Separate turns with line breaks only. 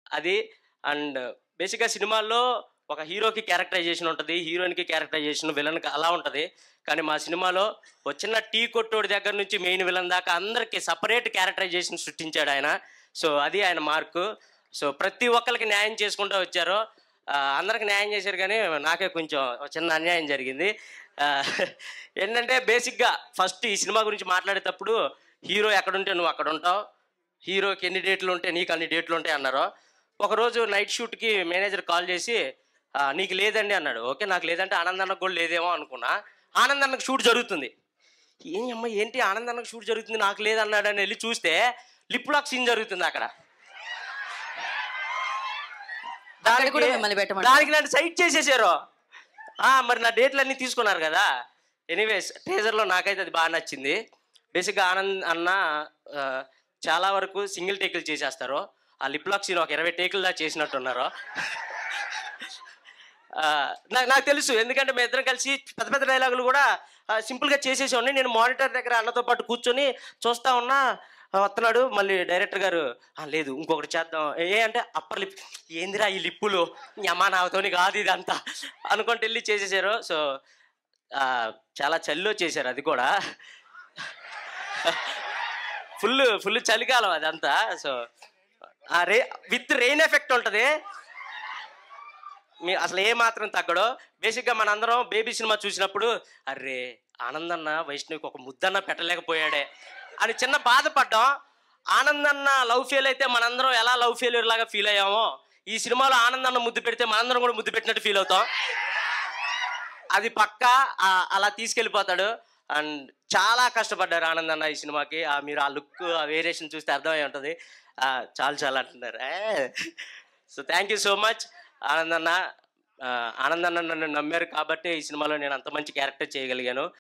అది అండ్ బేసిక్గా సినిమాల్లో ఒక హీరోకి క్యారెక్టరైజేషన్ ఉంటుంది హీరోయిన్కి క్యారెక్టరైజేషన్ విలన్కి అలా ఉంటుంది కానీ మా సినిమాలో ఒక చిన్న టీ కొట్టోడి దగ్గర నుంచి మెయిన్ విలన్ దాకా అందరికి సపరేట్ క్యారెక్టరైజేషన్ సృష్టించాడు ఆయన సో అది ఆయన మార్కు సో ప్రతి ఒక్కరికి న్యాయం చేసుకుంటూ వచ్చారు ఆ, అందరికి న్యాయం చేశారు కానీ నాకే కొంచెం ఒక చిన్న అన్యాయం జరిగింది ఆ, ఏంటంటే బేసిక్గా ఫస్ట్ ఈ సినిమా గురించి మాట్లాడేటప్పుడు హీరో ఎక్కడుంటే నువ్వు అక్కడ ఉంటావు హీరోకి ఎన్ని డేట్లు ఉంటే నీకు అన్ని డేట్లు ఉంటాయి అన్నారు ఒకరోజు నైట్ షూట్కి మేనేజర్ కాల్ చేసి "ఆ, నీకు లేదండి అన్నాడు ఓకే నాకు లేదంటే ఆనందన్నకు కూడా లేదేమో అనుకున్నా ఆనందన్నకు షూట్ జరుగుతుంది ఏం అమ్మ ఏంటి ఆనందన్నకు షూట్ జరుగుతుంది నాకు లేదన్నాడు అని వెళ్ళి చూస్తే లిప్ లాక్ సీన్ జరుగుతుంది అక్కడ
అక్కడ కూడా
దానికి-
మిమ్మల్ని పెట్టమంటారా?
దానికి నన్ను సైట్ చేసేసారు ఆ, మరి నా డేట్లు అన్నీ తీసుకున్నారు కదా ఎనీవేస్ టీజర్లో నాకైతే అది బాగా నచ్చింది బేసిక్గా ఆనంద్ అన్న ఆ, చాలా వరకు సింగిల్ టేకులు చేసేస్తారు ఆ లిప్ లాక్ సీన్ ఒక ఇరవై టేకులు దాకా చేసినట్టున్నారు ఆ, నాకు నాకు తెలుసు ఎందుకంటే మేము ఇద్దరం కలిసి పెద్ద పెద్ద డైలాగులు కూడా ఆ, సింపుల్గా చేసేసేవాడిని నేను మానిటర్ దగ్గర అన్నతో పాటు కూర్చొని చూస్తా ఉన్నా ఆ, వస్తున్నాడు మళ్ళీ డైరెక్టర్ గారు "ఆ, లేదు ఇంకొకటి చేద్దాం ఏ అంటే అప్పర్ లిప్ ఏందిరా ఈ లిప్పులు ఈ అమ్మా నాతోని కాదు ఇదంతా అనుకుంటూ వెళ్ళి చేసేసారు సో ఆ, చాలా చలిలో చేశారు అది కూడా ఫుల్ ఫుల్ చలికాలం అదంతా సో ఆ రే విత్ రెయిన్ ఎఫెక్ట్ ఉంటుంది మీ అసలు ఏ మాత్రం తగ్గడో బేసిక్గా మనందరం బేబీ సినిమా చూసినప్పుడు అరే ఆనందన్న వైష్ణవికి ఒక ముద్దన్న పెట్టలేకపోయాడే అని చిన్న బాధపడ్డాం ఆనందన్న లవ్ ఫెయిల్ అయితే మనందరం ఎలా లవ్ ఫెయిల్యూర్ లాగా ఫీల్ అయ్యామో ఈ సినిమాలో ఆనందన్న ముద్దు పెడితే మనందరం కూడా ముద్దు పెట్టినట్టు ఫీల్ అవుతాం అది పక్కా ఆ, అలా తీసుకెళ్ళిపోతాడు అండ్ చాలా కష్టపడ్డారు ఆనంద్ అన్న ఈ సినిమాకి ఆ, మీరు ఆ లుక్ ఆ వేరియేషన్ చూస్తే అర్థమై ఉంటుంది ఆ, చాలు చాలు అంటున్నారు so thank you so much Anand అన్న ఆ, ఆనంద్ అన్న నన్ను నమ్మారు కాబట్టి ఈ సినిమాలో నేను అంత మంచి క్యారెక్టర్ చేయగలిగాను